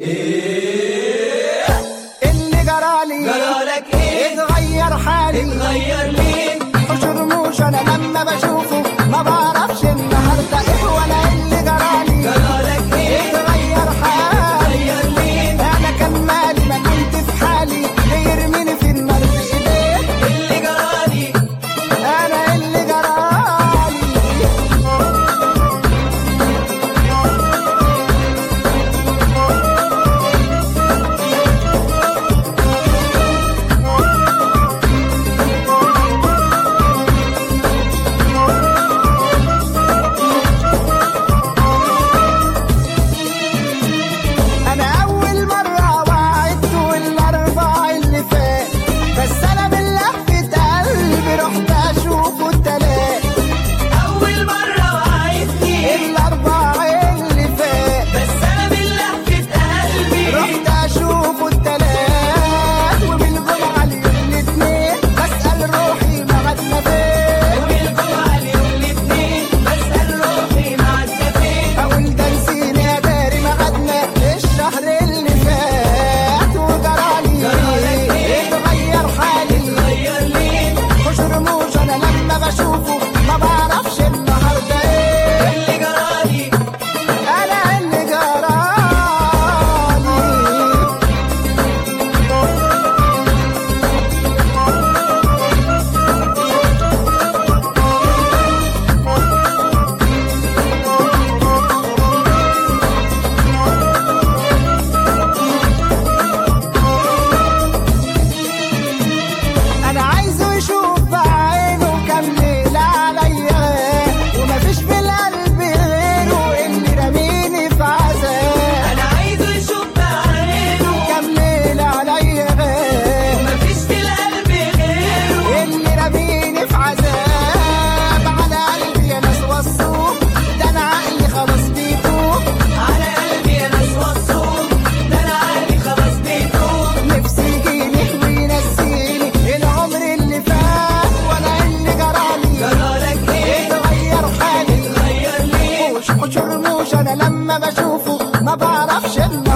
اللي جرالي جرالك ايه اتغير حالي اتغير ليه خش رموش انا لما بشوفه ما بعرفش النهارده ايه ولا اللي جرالي جرالك ايه اتغير حالي اتغير ليه انا كان مالي ما كنت في حالي بيرميني في النار بايديه اللي جرالي انا اللي جرالي انا اول مره وعدت والاربع اللي فات بس انا من لهفه قلبي رحت اشوفه التلات اول مره وعدتني الاربع اللي فات بس انا من لهفه قلبي رحت اشوفه التلات وبالجمعه اليوم الاثنين بسال روحي ميعادنا فين والجمعه اليوم الاثنين بسال روحي معدنا فين اقول ده نسيني يا داري ميعادنا الشهر اللي فات وجرالي جرالك إيه؟ اتغير حالي اتغير ليه خش رموش انا لما بشوفه ما بعرفش النهارده ايه اللي جرالي انا اللي جرالي انا عايزه يشوف بعينه كام ليله عليا ومفيش في القلب غيره اللي رميني في عذاب انا عايزه يشوف بعينه كام ليله عليا غير مفيش في القلب غيره اللي رميني في عذاب على قلبي يا ناس وصوه ده انا عقلي خلاص بيتوه على قلبي يا ناس وصوه ده انا عقلي خلاص بيتوه نفسي يجيني وينسيني العمر اللي فات وانا اللي جرالي جرالك ايه اتغير حالي اتغير ليه مش مش رموش انا لما بشوفه ما بعرفش ان